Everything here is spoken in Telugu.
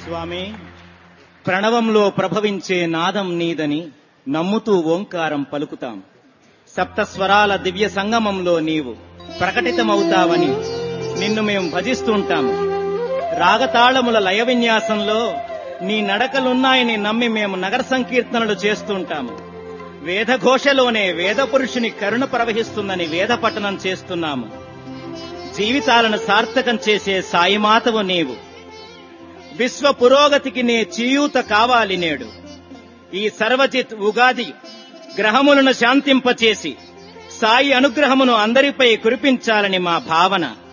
స్వామి ప్రణవంలో ప్రభవించే నాదం నీదని నమ్ముతూ ఓంకారం పలుకుతాం సప్తస్వరాల దివ్య సంగమంలో నీవు ప్రకటితమవుతావని నిన్ను మేము భజిస్తుంటాము రాగతాళముల లయ విన్యాసంలో నీ నడకలున్నాయని నమ్మి మేము నగర సంకీర్తనలు చేస్తుంటాము వేదఘోషలోనే వేద పురుషుని కరుణ ప్రవహిస్తుందని వేద పఠనం చేస్తున్నాము జీవితాలను సార్థకం చేసే సాయిమాతవు నీవు విశ్వ పురోగతికి నే చియూత కావాలి నేడు ఈ సర్వజిత్ ఉగాది గ్రహములను శాంతింపచేసి సాయి అనుగ్రహమును అందరిపై కురిపించాలని మా భావన